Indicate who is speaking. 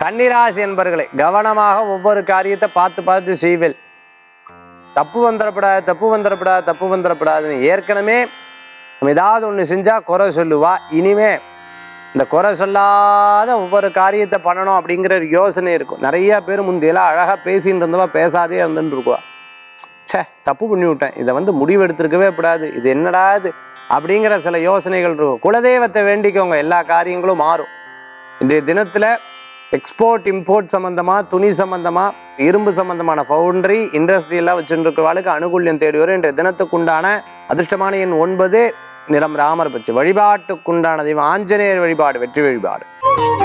Speaker 1: கன்னிராசி என்பர்களே கவனமாக ஒவ்வொரு காரியத்தை பார்த்து பார்த்து செய்வேல் தப்பு வந்துடப்படாது தப்பு வந்துடப்படாது தப்பு வந்துடப்படாதுன்னு ஏற்கனவே நம்ம ஏதாவது ஒன்று செஞ்சால் குறை சொல்லுவா இனிமே இந்த குறை சொல்லாத ஒவ்வொரு காரியத்தை பண்ணணும் அப்படிங்கிற ஒரு யோசனை இருக்கும் நிறைய பேர் முந்தையெல்லாம் அழகாக பேசிட்டு இருந்தவா பேசாதே இருந்துட்டு இருக்குவா ச்சே தப்பு பண்ணி விட்டேன் இதை வந்து முடிவு எடுத்திருக்கவே கூடாது இது என்னடா இது அப்படிங்கிற சில யோசனைகள் இருக்கும் குலதெய்வத்தை வேண்டிக்கோங்க எல்லா காரியங்களும் மாறும் இன்றைய தினத்தில் எக்ஸ்போர்ட் இம்போர்ட் சம்மந்தமாக துணி சம்மந்தமாக இரும்பு சம்மந்தமான ஃபவுண்டரி இண்டஸ்ட்ரியெல்லாம் வச்சுட்டு இருக்கிறவாளுக்கு அனுகூல்யம் தேடி வரும் இன்றைய தினத்துக்குண்டான அதிர்ஷ்டமான எண் ஒன்பது நிறம் ராமர் பச்சு வழிபாட்டுக்குண்டான தெய்வம் ஆஞ்சநேயர் வழிபாடு வெற்றி வழிபாடு